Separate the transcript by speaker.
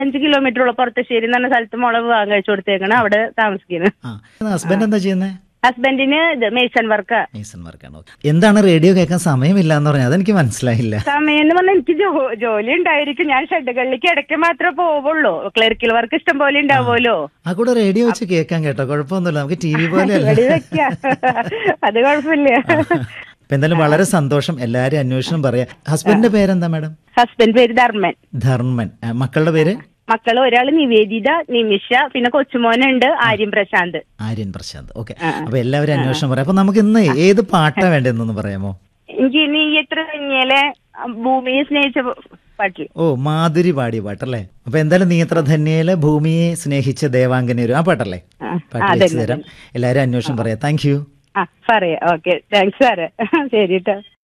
Speaker 1: അഞ്ച് കിലോമീറ്ററോളം പുറത്തശ്ശേരി എന്ന് പറഞ്ഞ സ്ഥലത്ത് മോളെ വിവാഹം കഴിച്ചു കൊടുത്തേക്കാണ് അവിടെ താമസിക്കുന്നത്
Speaker 2: ആ ഹസ്ബൻഡ് എന്താ ചെയ്യുന്നത്
Speaker 1: ഹസ്ബൻഡിന് ഇത് മേസൺ വർക്ക്
Speaker 2: മേസൺ വർക്കാണ് എന്താണ് റേഡിയോ കേൾക്കാൻ സമയമില്ല എന്ന് പറഞ്ഞത് അതെനിക്ക് മനസ്സിലായില്ല
Speaker 1: സമയം എന്ന് പറഞ്ഞാൽ എനിക്ക് ജോ- ജോലി ഉണ്ടായിരിക്കും ഞാൻ ഷെഡുകളിലേക്ക് ഇടയ്ക്ക് മാത്രമേ പോവുള്ളൂ ക്ലറിക്കൽ വർക്ക് ഇഷ്ടം പോലെ ഉണ്ടാവുമല്ലോ
Speaker 2: ആ കൂടെ റേഡിയോ വെച്ച് കേൾക്കാൻ കേട്ടോ കുഴപ്പമൊന്നുമില്ല നമുക്ക് ടി വി പോലെ അല്ല
Speaker 1: ഇവിടെ വെക്കാം അത് കുഴപ്പമില്ല
Speaker 2: അപ്പൊ എന്തായാലും വളരെ സന്തോഷം എല്ലാരും അന്വേഷണം പറയാം ഹസ്ബൻഡിന്റെ പേരെന്താ മാഡം
Speaker 1: ഹസ്ബൻഡ് പേര് ധർമ്മൻ
Speaker 2: ധർമ്മൻ ആ, മക്കളുടെ പേര്
Speaker 1: മക്കള് ഒരാള് നിവേദിത നിമിഷ പിന്നെ കൊച്ചുമോനുണ്ട് ആര്യൻ പ്രശാന്ത്
Speaker 2: ആര്യൻ പ്രശാന്ത് ഓക്കെ അപ്പൊ എല്ലാവരും അന്വേഷണം പറയാം അപ്പൊ നമുക്ക് ഇന്ന് ഏത് പാട്ടാ വേണ്ടതെന്നൊന്ന് പറയാമോ
Speaker 1: എനിക്ക് നീ എത്ര തന്നെയല്ലേ ഭൂമിയെ സ്നേഹിച്ച പാട്ടിൽ
Speaker 2: ഓ മാധുരി പാടിയ പാട്ടല്ലേ അപ്പൊ എന്തായാലും നീ എത്ര ധന്യയിലെ ഭൂമിയെ സ്നേഹിച്ച ദേവാംഗനൊരു ആ പാട്ടല്ലേ
Speaker 1: ആ,
Speaker 2: പാട്ട്
Speaker 1: അതന്നെ,
Speaker 2: വെച്ച് തരാം എല്ലാവരും അന്വേഷണം പറയാം താങ്ക് യു
Speaker 1: ആ പറയാം ഓക്കെ താങ്ക്സ് സാറേ ശരി കേട്ടോ